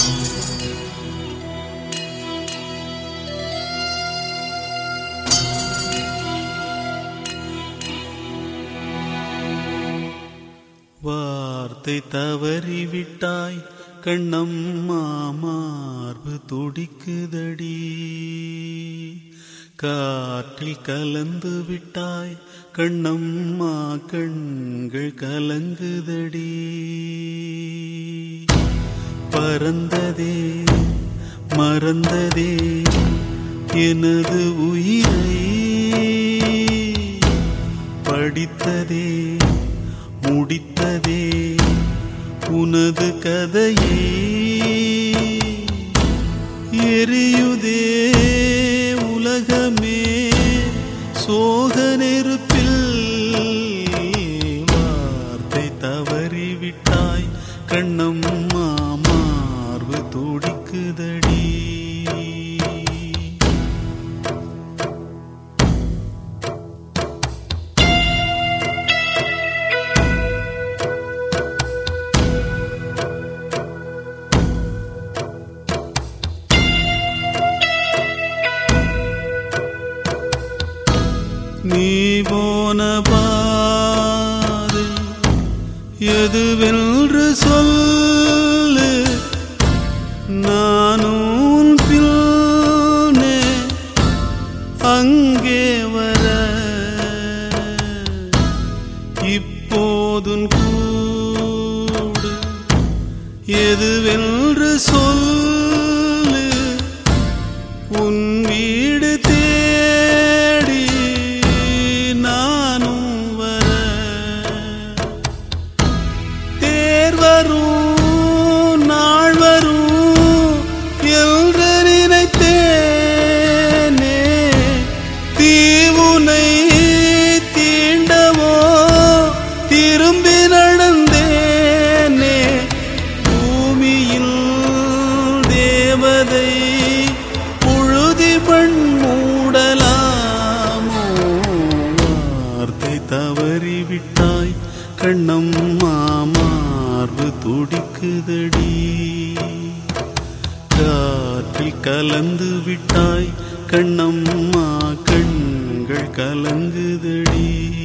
வார்த்தை தவறிவிட்டாய் கண்ணம்மா மார்பு துடிக்குதடி காற்றில் கலந்து விட்டாய் கண்ணம்மா கண்கள் கலங்குதடி பறந்ததே மறந்ததே எனது உயிரை படித்ததே முடித்ததே உனது கதையை எரியுதே உலகமே சோக நெருப்பில் வார்த்தை தவறிவிட்டாய் கண்ணம்மா மார்பு துடிக்குதடி நீ போன பாதை எதுவென்று சொல்லு நானும் பின்னே அங்கே வர இப்போதும் கூடு எதுவென்று சொல்லு உன் வீடு தேடி நானும் வர தேர் வரும் நாள் வரும் என்று நினைத்தேனே தீவுனை தீண்டவோ திரும்பி நடந்தேனே பூமியில் தேவதை புழுதி பண் மூடலாமோ வார்த்தை தவறிவிட்டாய் கண்ணம்மா மார்பு துடிக்குதடி காற்றில் கலந்து விட்டாய் கண்ணம்மா கண்கள் கலங்குதடி